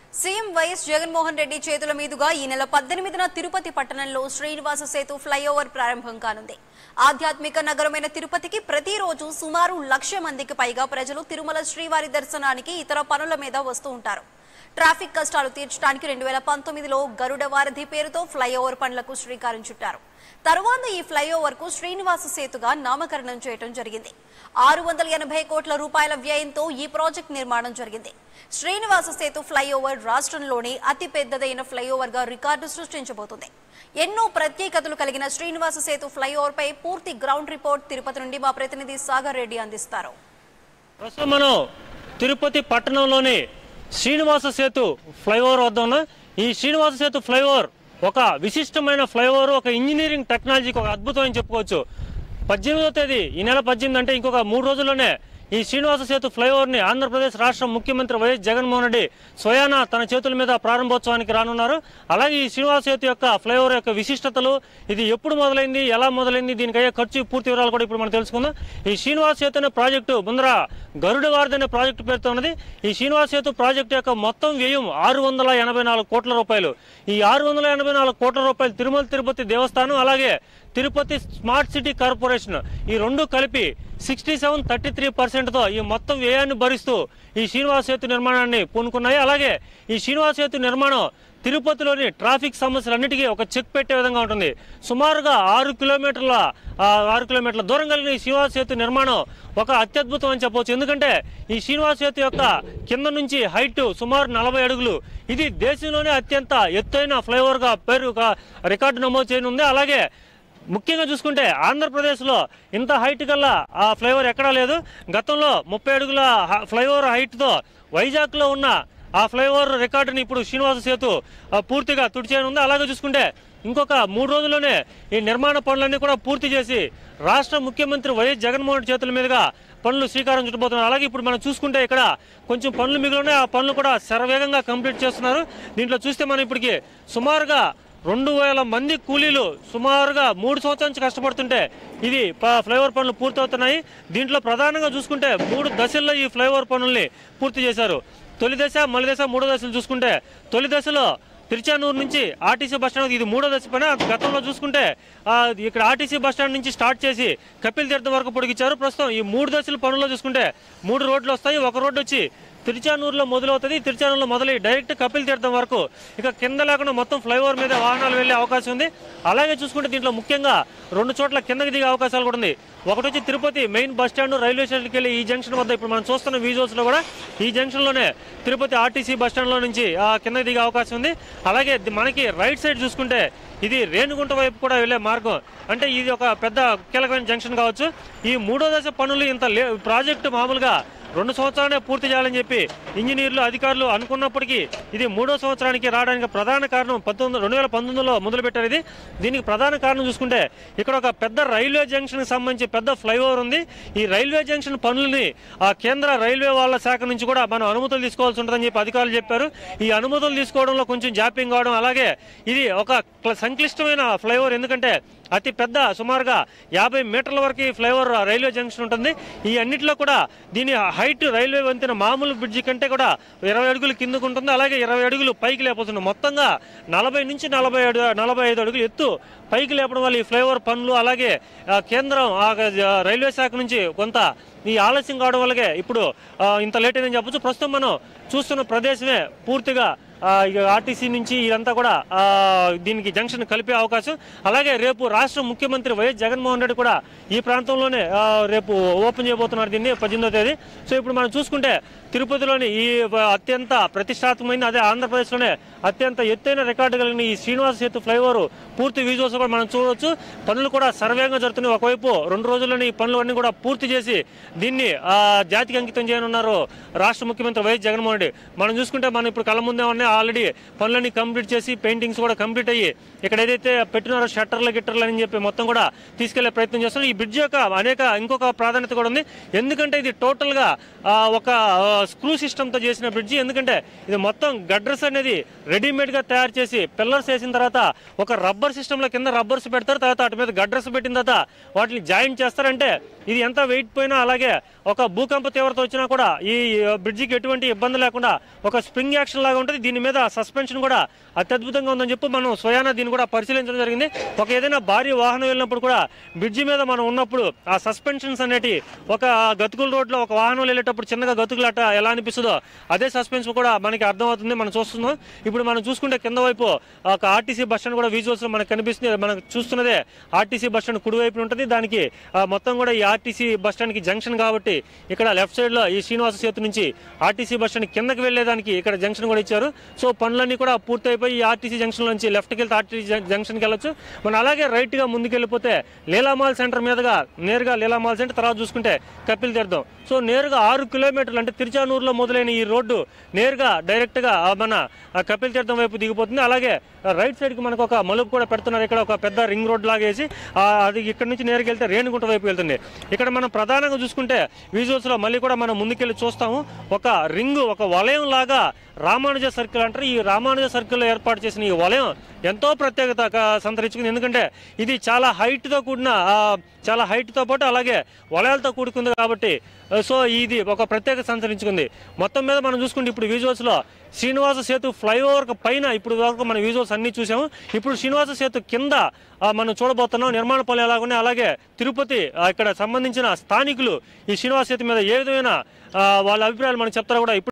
CM YS Jaganmohan Reddy చేతుల మీదుగా ఈ నెల పద్దెనిమిదిన తిరుపతి పట్టణంలో శ్రీనివాస సేతు ఫ్లైఓవర్ ప్రారంభం కానుంది ఆధ్యాత్మిక నగరమైన తిరుపతికి ప్రతిరోజు సుమారు లక్ష మందికి పైగా ప్రజలు తిరుమల శ్రీవారి దర్శనానికి ఇతర పనుల మీద వస్తూ ఉంటారు ట్రాఫిక్ కష్టాలు తీర్చడానికి రెండు వేల పంతొమ్మిదిలో గరుడ వారధి పేరుతో ఫ్లైఓవర్ పనులకు శ్రీకారం చుట్టారు తరువాత ఈ ఫ్లైఓవర్ కు శ్రీనివాస సేతుగా నామకరణం చేయడం జరిగింది ఆరు వందల ఎనభై కోట్ల రూపాయల వ్యయంతో ఈ ప్రాజెక్ట్ నిర్మాణం జరిగింది శ్రీనివాస సేతు ఫ్లైఓవర్ రాష్ట్రంలోనే అతి పెద్దదైన ఫ్లైఓవర్ గా రికార్డు సృష్టించబోతుంది ఎన్నో ప్రత్యేకతలు కలిగిన శ్రీనివాస సేతు ఫ్లైఓవర్ పై పూర్తి గ్రౌండ్ రిపోర్ట్ తిరుపతి నుండి మా ప్రతినిధి సాగర్ రెడ్డి అందిస్తారు ప్రస్తుతం మనం తిరుపతి పట్టణంలోని శ్రీనివాస సేతు ఫ్లైఓవర్ వద్ద ఉన్న ఈ శ్రీనివాస సేతు ఫ్లైఓవర్ ఒక విశిష్టమైన ఫ్లైఓవర్ ఒక ఇంజనీరింగ్ టెక్నాలజీకి ఒక అద్భుతం అని చెప్పుకోవచ్చు పద్దెనిమిదో తేదీ ఈ నెల పద్దెనిమిది అంటే ఇంకొక మూడు రోజుల్లోనే ఈ శ్రీనివాస సేతు ఫ్లైఓవర్ని ఆంధ్రప్రదేశ్ రాష్ట్ర ముఖ్యమంత్రి వైఎస్ జగన్మోహన్ రెడ్డి స్వయాన తన చేతుల మీద ప్రారంభోత్సవానికి రానున్నారు అలాగే ఈ శ్రీనివాస సేతు యొక్క ఫ్లైఓవర్ యొక్క విశిష్టతలు ఇది ఎప్పుడు మొదలైంది ఎలా మొదలైంది దీనికి అయ్యే ఖర్చు పూర్తి వివరాలు కూడా ఇప్పుడు మనం తెలుసుకుందాం ఈ శ్రీనివాస సేతు అనే ప్రాజెక్టు ముందర గరుడ వారధి అనే ప్రాజెక్టు పేరుతో ఉన్నది ఈ శ్రీనివాస సేతు ప్రాజెక్టు యొక్క మొత్తం వ్యయం ఆరు వందల ఎనభై నాలుగు కోట్ల రూపాయలు ఈ ఆరు వందల ఎనభై నాలుగు కోట్ల రూపాయలు తిరుమల తిరుపతి దేవస్థానం అలాగే తిరుపతి స్మార్ట్ సిటీ కార్పొరేషన్ ఈ రెండు కలిపి సిక్స్టీ సెవెన్ థర్టీ త్రీ పర్సెంట్తో ఈ మొత్తం వ్యయాన్ని భరిస్తూ ఈ శ్రీనివాస సేతు నిర్మాణాన్ని పూనుకున్నాయి అలాగే ఈ శ్రీనివాస సేతు నిర్మాణం తిరుపతిలోని ట్రాఫిక్ సమస్యలన్నిటికీ ఒక చెక్ పెట్టే విధంగా ఉంటుంది సుమారుగా ఆరు కిలోమీటర్ల ఆ, ఆరు కిలోమీటర్ల దూరం కలిగిన ఈ శ్రీనివాస సేతు నిర్మాణం ఒక అత్యద్భుతం అని చెప్పవచ్చు ఎందుకంటే ఈ శ్రీనివాస సేతు యొక్క కింద నుంచి హైట్ సుమారు నలభై అడుగులు ఇది దేశంలోనే అత్యంత ఎత్తైన ఫ్లైఓవర్గా పేరు రికార్డు నమోదు చేయనుంది అలాగే ముఖ్యంగా చూసుకుంటే ఆంధ్రప్రదేశ్లో ఇంత హైట్ కల్లా ఆ ఫ్లైఓవర్ ఎక్కడా లేదు గతంలో ముప్పై అడుగుల హ- ఫ్లైఓవర్ హైట్తో వైజాగ్లో ఉన్న ఆ ఫ్లైఓవర్ రికార్డుని ఇప్పుడు శ్రీనివాస సేతు ఆ, పూర్తిగా తుడిచేయనుంది అలాగే చూసుకుంటే ఇంకొక మూడు రోజుల్లోనే ఈ నిర్మాణ పనులన్నీ కూడా పూర్తి చేసి రాష్ట్ర ముఖ్యమంత్రి వైఎస్ జగన్మోహన్ రెడ్డి చేతుల మీదుగా పనులు శ్రీకారం చుట్టబోతున్నారు అలాగే ఇప్పుడు మనం చూసుకుంటే ఇక్కడ కొంచెం పనులు మిగిలి ఉన్నాయి ఆ పనులు కూడా శరవేగంగా కంప్లీట్ చేస్తున్నారు దీంట్లో చూస్తే మనం ఇప్పటికి సుమారుగా రెండు వేల మంది కూలీలు సుమారుగా మూడు సంవత్సరాల నుంచి కష్టపడుతుంటే ఇది ప- ఫ్లైఓవర్ పనులు పూర్తవుతున్నాయి దీంట్లో ప్రధానంగా చూసుకుంటే మూడు దశల్లో ఈ ఫ్లైఓవర్ పనుల్ని పూర్తి చేశారు తొలి దశ మలి దశ మూడో దశలు చూసుకుంటే తొలి దశలో తిరుచానూరు నుంచి ఆర్టీసీ బస్ స్టాండ్ ఇది మూడో దశ పైన గతంలో చూసుకుంటే ఆ, ఇక్కడ ఆర్టీసీ బస్ స్టాండ్ నుంచి స్టార్ట్ చేసి కపిల్ తీర్థం వరకు పొడిగించారు ప్రస్తుతం ఈ మూడు దశల పనుల్లో చూసుకుంటే మూడు రోడ్లు వస్తాయి ఒక రోడ్డు వచ్చి తిరుచానూరులో మొదలవుతుంది తిరుచానూరులో మొదలై డైరెక్ట్ కపిల్ తీర్థం వరకు ఇక కింద లేకుండా మొత్తం ఫ్లైఓవర్ మీద వాహనాలు వెళ్ళే అవకాశం ఉంది అలాగే చూసుకుంటే దీంట్లో ముఖ్యంగా రెండు చోట్ల కిందకి దిగే అవకాశాలు కూడా ఉంది ఒకటి వచ్చి Tirupati main bus stand railway స్టేషన్కి వెళ్ళి ఈ జంక్షన్ వద్ద ఇప్పుడు మనం చూస్తున్న విజువల్స్ లో కూడా ఈ జంక్షన్ లోనే తిరుపతి ఆర్టీసీ బస్ స్టాండ్ లో నుంచి ఆ కిందకి దిగే అవకాశం ఉంది అలాగే ది- మనకి రైట్ సైడ్ చూసుకుంటే ఇది రేణుగుంట వైపు కూడా వెళ్ళే మార్గం అంటే ఇది ఒక పెద్ద కీలకమైన జంక్షన్ కావచ్చు ఈ మూడో దశ పనులు ఇంత లే ప్రాజెక్టు మామూలుగా రెండు సంవత్సరాలనే పూర్తి చేయాలని చెప్పి ఇంజనీర్లు అధికారులు అనుకున్నప్పటికీ ఇది మూడో సంవత్సరానికి రావడానికి ప్రధాన కారణం పంతొమ్మిది రెండు వేల పంతొమ్మిదిలో మొదలుపెట్టారు ఇది దీనికి ప్రధాన కారణం చూసుకుంటే ఇక్కడ ఒక పెద్ద రైల్వే జంక్షన్కి సంబంధించి పెద్ద ఫ్లైఓవర్ ఉంది ఈ రైల్వే జంక్షన్ పనులని ఆ కేంద్ర రైల్వే వాళ్ళ శాఖ నుంచి కూడా మనం అనుమతులు తీసుకోవాల్సి ఉంటుందని చెప్పి అధికారులు చెప్పారు ఈ అనుమతులు తీసుకోవడంలో కొంచెం జాప్యం కావడం అలాగే ఇది ఒక క్ల- సంక్లిష్టమైన ఫ్లైఓవర్ ఎందుకంటే అతి పెద్ద సుమారుగా యాభై మీటర్ల వరకు ఈ ఫ్లైఓవర్ రైల్వే జంక్షన్ ఉంటుంది ఈ అన్నిటిలో కూడా దీని హైట్ రైల్వే వంతెన మామూలు బ్రిడ్జి కంటే కూడా ఇరవై అడుగులు కిందకు ఉంటుంది అలాగే ఇరవై అడుగులు పైకి లేకపోతుంది మొత్తంగా నలభై నుంచి నలభై అడు నలభై ఐదు అడుగులు ఎత్తు పైకి లేపడం వల్ల ఈ ఫ్లైఓవర్ పనులు అలాగే ఆ, కేంద్రం ఆ, ఆ, రైల్వే శాఖ నుంచి కొంత ఈ ఆలస్యం కావడం వల్లగే ఇప్పుడు ఆ, ఇంత లేట్ అయిందని చెప్పొచ్చు ప్రస్తుతం మనం చూస్తున్న ప్రదేశమే పూర్తిగా ఆ, ఇక ఆర్టీసీ నుంచి ఇదంతా కూడా ఆ, దీనికి జంక్షన్ కలిపే అవకాశం అలాగే రేపు రాష్ట్ర ముఖ్యమంత్రి వైఎస్ జగన్మోహన్ రెడ్డి కూడా ఈ ప్రాంతంలోనే ఆ, రేపు ఓపెన్ చేయబోతున్నారు దీన్ని పద్దెనిమిదో తేదీ సో ఇప్పుడు మనం చూసుకుంటే తిరుపతిలోని ఈ వ- అత్యంత ప్రతిష్టాత్మకమైన అదే ఆంధ్రప్రదేశ్లోనే అత్యంత ఎత్తైన రికార్డు కలిగిన ఈ శ్రీనివాస సేతు ఫ్లైఓవర్ పూర్తి విజువల్స్ కూడా మనం చూడవచ్చు పనులు కూడా సర్వేగంగా జరుగుతున్నాయి ఒకవైపు రెండు రోజుల్లోనే ఈ పనులు అన్ని కూడా పూర్తి చేసి దీన్ని ఆ, జాతికి అంకితం చేయనున్నారు రాష్ట్ర ముఖ్యమంత్రి వైఎస్ జగన్మోహన్ రెడ్డి మనం చూసుకుంటే మనం ఇప్పుడు కళ్ళ ముందే ఉన్నాయి ఆల్రెడీ పనులన్నీ కంప్లీట్ చేసి పెయింటింగ్స్ కూడా కంప్లీట్ అయ్యి ఇక్కడ ఏదైతే పెట్టినారో షట్టర్లు గిట్టర్లు అని చెప్పి మొత్తం కూడా తీసుకెళ్లే ప్రయత్నం చేస్తున్నారు ఈ బ్రిడ్జ్ యొక్క అనేక ఇంకొక ప్రాధాన్యత కూడా ఉంది ఎందుకంటే ఇది టోటల్ గా ఆ, ఒక స్క్రూ సిస్టమ్ తో చేసిన బ్రిడ్జి ఎందుకంటే ఇది మొత్తం గడ్రస్ అనేది రెడీమేడ్ గా తయారు చేసి పిల్లర్స్ వేసిన తర్వాత ఒక రబ్బర్ సిస్టమ్ లో కింద రబ్బర్స్ పెడతారు తర్వాత వాటి మీద గడ్రస్ పెట్టిన తర్వాత వాటిని జాయింట్ చేస్తారంటే ఇది ఎంత వెయిట్ పోయినా అలాగే ఒక భూకంప తీవ్రత వచ్చినా కూడా ఈ బ్రిడ్జికి ఎటువంటి ఇబ్బంది లేకుండా ఒక స్ప్రింగ్ యాక్షన్ లాగా ఉంటుంది దీని దీని మీద సస్పెన్షన్ కూడా అత్యద్భుతంగా ఉందని చెప్పి మనం స్వయాన దీన్ని కూడా పరిశీలించడం జరిగింది ఒక ఏదైనా భారీ వాహనం వెళ్ళినప్పుడు కూడా బ్రిడ్జి మీద మనం ఉన్నప్పుడు ఆ సస్పెన్షన్స్ అనేటి ఒక గతుకుల రోడ్లో ఒక వాహనం వెళ్ళేటప్పుడు చిన్నగా గతుకులట ఎలా అనిపిస్తుందో అదే సస్పెన్స్ కూడా మనకి అర్థమవుతుంది మనం చూస్తున్నాం ఇప్పుడు మనం చూసుకుంటే కింద వైపు ఒక ఆర్టీసీ బస్ స్టాండ్ కూడా విజువల్స్ లో మనకు కనిపిస్తుంది మనకు చూస్తున్నదే ఆర్టీసీ బస్ స్టాండ్ కుడివైపు ఉంటుంది దానికి ఆ, మొత్తం కూడా ఈ ఆర్టీసీ బస్ స్టాండ్ కి జంక్షన్ కాబట్టి ఇక్కడ లెఫ్ట్ సైడ్ లో ఈ శ్రీనివాస సేతు నుంచి ఆర్టీసీ బస్ స్టాండ్ కిందకి వెళ్ళేదానికి ఇక్కడ జంక్షన్ కూడా ఇచ్చారు సో పనులన్నీ కూడా పూర్తయిపోయి ఈ ఆర్టీసీ జంక్షన్ నుంచి లెఫ్ట్కి వెళ్తే ఆర్టీసీ జంక్షన్కి వెళ్ళొచ్చు మనం అలాగే రైట్ గా ముందుకు వెళ్ళిపోతే లీలామాల్ సెంటర్ మీదుగా నేరుగా లీలామాల్ సెంటర్ తర్వాత చూసుకుంటే కపిల్ తీర్థం సో నేరుగా ఆరు కిలోమీటర్లు అంటే తిరుచానూరులో మొదలైన ఈ రోడ్డు నేరుగా డైరెక్ట్ గా ఆ మన ఆ కపిల్ తీర్థం వైపు దిగిపోతుంది అలాగే రైట్ సైడ్ కి మనకు ఒక మలుపు కూడా పెడుతున్నారు ఇక్కడ ఒక పెద్ద రింగ్ రోడ్ లాగేసి ఆ, అది ఇక్కడ నుంచి నేరుగా వెళ్తే రేణిగుంట వైపు వెళ్తుంది ఇక్కడ మనం ప్రధానంగా చూసుకుంటే విజువల్స్ లో మళ్ళీ కూడా మనం ముందుకెళ్ళి చూస్తాము ఒక రింగ్ ఒక వలయం లాగా రామానుజ సర్కిల్ అంటారు ఈ రామానుజ సర్కిల్ ఏర్పాటు చేసిన ఈ వలయం ఎంతో ప్రత్యేకత క- సంతరించుకుంది ఎందుకంటే ఇది చాలా హైట్ తో కూడిన ఆ, చాలా హైట్ తో పాటు అలాగే వలయాలతో కూడుకుంది కాబట్టి ఆ, సో ఇది ఒక ప్రత్యేకత సంతరించుకుంది మొత్తం మీద మనం చూసుకుంటే ఇప్పుడు విజువల్స్ లో శ్రీనివాస సేతు ఫ్లైఓవర్ పైన ఇప్పుడు వరకు మన విజువల్స్ అన్ని చూసాము ఇప్పుడు శ్రీనివాస సేతు కింద ఆ, మనం చూడబోతున్నాం నిర్మాణ పనులు ఎలాగున్నాయి అలాగే తిరుపతి ఆ, ఇక్కడ సంబంధించిన స్థానికులు ఈ శ్రీనివాస సేతు మీద ఏ విధమైన ఆ, వాళ్ళ అభిప్రాయాలు మనకు చెప్తారో కూడా ఇప్పుడు